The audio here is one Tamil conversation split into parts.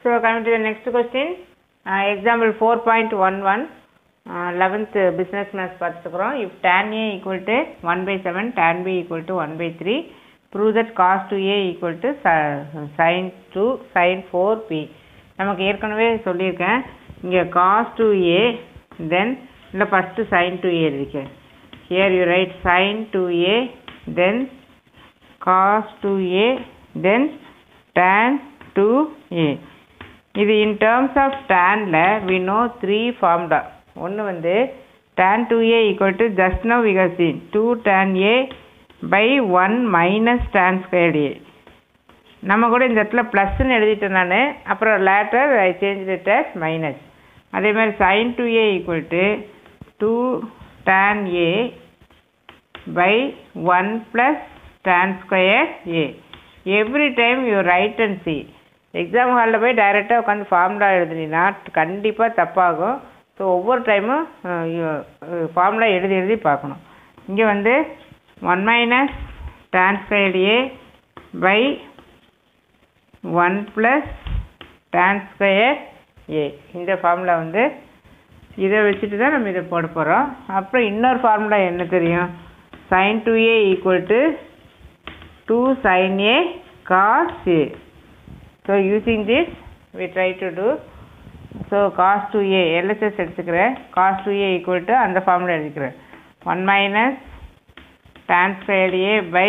So coming to the next question, uh, example 4.11, uh, 11th business maths பார்த்துக்கிறோம் if tan A equal to 1 by 7, tan B equal to 1 by 3, prove that cos 2A equal to si- sin 2, sin 4B. நமக்கு ஏற்கனவே சொல்லியிருக்கேன் இங்கே cos 2A then இல்லை ஃபஸ்ட்டு sin 2A எழுதிக்க here you write sin 2A then cos 2A then tan 2A இது in terms of tanல we know three formula ஒன்று வந்து tan 2A equal to just now we have seen 2 tan A by 1 minus tan squared A நம்ம கூட இந்த இடத்துல ப்ளஸ்ன்னு எழுதிட்டேன் நான் அப்புறம் later I change it as minus அதே மாதிரி sin 2A equal to 2 tan A by 1 plus tan square A every time you write and see exam ஹாலில் போய் டைரெக்டாக உட்காந்து ஃபார்முலா எழுதுனீங்கன்னா கண்டிப்பாக தப்பாகும் ஸோ ஒவ்வொரு டைமும் ஃபார்முலா எழுதி எழுதி பார்க்கணும் இங்கே வந்து one minus tan squared A by one plus tan square A இந்த ஃபார்முலா வந்து இதை வச்சுட்டு தான் நம்ம இதை போட போகிறோம் அப்புறம் இன்னொரு ஃபார்முலா என்ன தெரியும் sin 2A equal to 2 sin A cos A. So using this we try to do so cos 2A LHS எடுத்துக்கிறேன் cos 2A equal to அந்த ஃபார்முலா எடுத்துக்கிறேன் 1 minus tan squared A by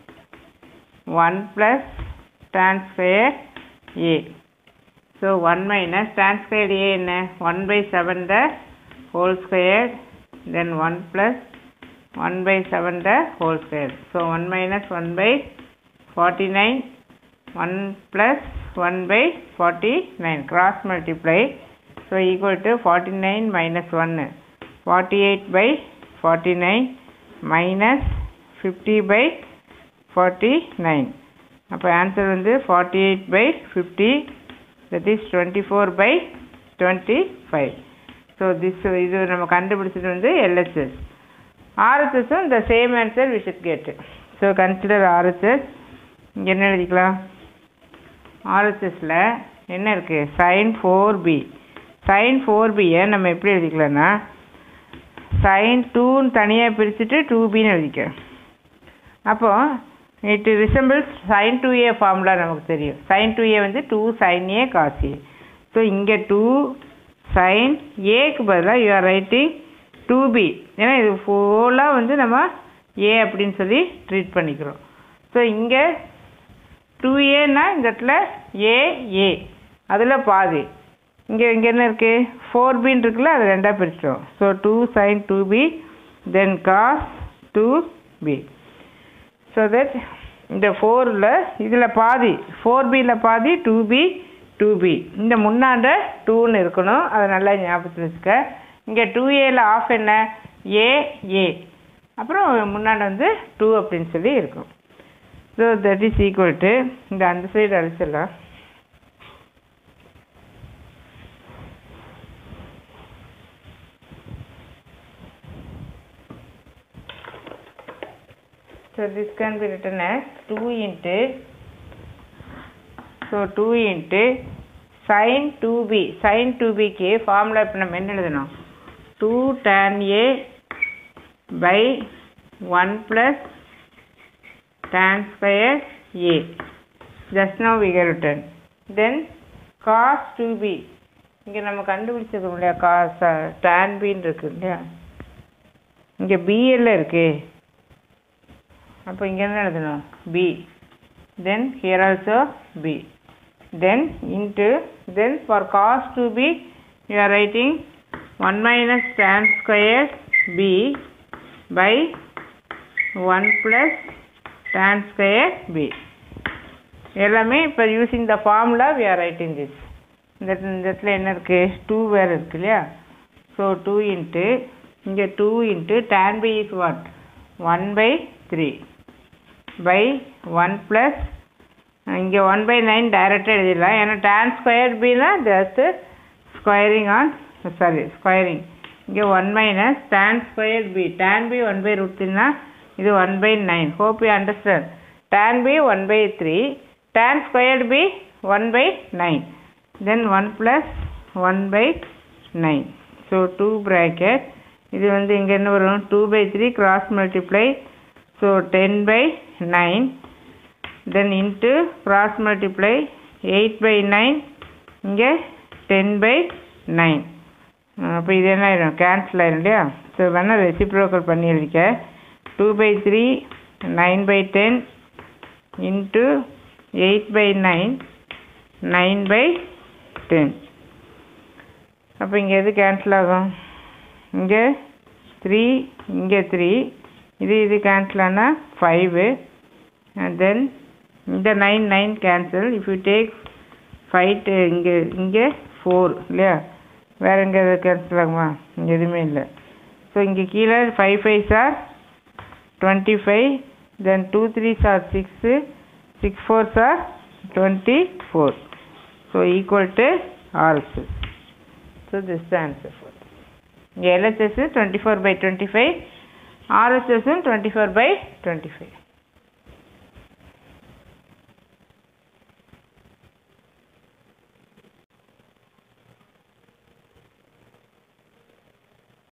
1 plus tan square A. So 1 minus tan squared A என்ன 1 by 7 the whole square then 1 plus 1 by 7 the whole square. So 1 minus 1 by 49, 1 plus 1 by 49 cross multiply. So equal to 49 minus 1, 48 by 49 minus 50 by 49. அப்போ ஆன்சர் வந்து 48 by 50 that is 24 by 25. So this இது நம்ம கண்டுபிடிச்சது வந்து LHS. RHSும் the same answer we should get. So consider RHS. இங்கே என்ன எழுதிக்கலாம் RHSல என்ன இருக்கு sin 4b sin 4bயை நம்ம எப்படி எழுதிக்கலாம்னா sin 2ன்னு தனியாக பிரிச்சுட்டு 2bன்னு எழுதிக்க அப்போ it resembles sin 2a formula நமக்கு தெரியும் sin 2a வந்து 2 sin a cos a so இங்கே 2 sin ஏக்கு பதிலாக you are writing two B ஏன்னா இது ஃபுல்லாக வந்து நம்ம ஏ அப்படின்னு சொல்லி ட்ரீட் பண்ணிக்கிறோம் ஸோ இங்கே டூ ஏன்னா இந்த இடத்துல ஏ ஏ அதில் பாதி இங்கே இங்கே என்ன இருக்குது ஃபோர் பின்னு இருக்குல்ல அது ரெண்டாக பிரிச்சிட்டோம் so two sine two B then cos two B so that இந்த ஃபோரில் இதில் பாதி ஃபோர் பியில் பாதி டூ பி டூ பி இந்த முன்னாண்ட டூன்னு இருக்கணும் அதை நல்லா ஞாபகத்தில் வச்சுக்க இங்கே டூ ஏல ஆஃப் என்ன ஏ ஏ அப்புறம் முன்னாடி வந்து டூ அப்படின்னு சொல்லி இருக்கும் so that is equal to இந்த அந்த சைடு அழிச்சிடலாம் So this can be written as 2 into so 2 into sin 2b sin 2bக்கு ஃபார்முலா இப்போ நம்ம என்ன எழுதணும் 2 tan a by 1 plus tan square a just now we get written then cos 2b இங்கே நம்ம கண்டுபிடிச்சிருக்கோம் இல்லையா காஸ் tan bன்னு இருக்கு இல்லையா இங்கே பிஎல்ல இருக்கு அப்போ இங்கே என்ன எழுதணும் b then here also b then into then for cos 2b you are writing 1 minus tan square b by 1 plus tan square b எல்லாமே இப்போ using the formula we are writing this இந்த இந்த இடத்துல என்ன இருக்குது டூ வேறு இருக்கு இல்லையா ஸோ டூ இன்ட்டு இங்கே two into tan by is what one by three by one plus இங்கே ஒன் பை நைன் டைரெக்டாக எழுதிடலாம் ஏன்னா டேன் ஸ்கொயர் பினா just squaring on sorry squaring இங்கே one minus tan square B tan B one by root த்ரீனா இது one by nine hope you understand tan B one by three tan squared B one by nine then 1 plus 1 by 9 so 2 bracket இது வந்து இங்கே என்ன வரும் 2 by 3 cross multiply so 10 by 9 then into cross multiply 8 by 9 இங்கே 10 by 9 அப்போ இது என்ன ஆயிடும் கேன்சல் ஆயிடும் இல்லையா ஸோ வேணால் ரெசிப்ரோக்கல் பண்ணி எழுதிக்க two by three nine by ten into eight by nine nine by ten அப்போ இங்கே எது கேன்சல் ஆகும் இங்கே த்ரீ இங்கே த்ரீ இது இது கேன்சல் ஆனால் ஃபைவு அண்ட் தென் இந்த nine nine cancel if you take five இங்கே இங்கே ஃபோர் இல்லையா வேறு எங்கே எதாவது கேன்சல் ஆகுமா இங்கே எதுவுமே இல்லை ஸோ இங்கே கீழே five five sir twenty five then two three sir six six four sir twenty four so equal to RHS so this the answer for இங்கே LHS twenty four by twenty five ஆர்எஸ்எஸும் twenty four by twenty five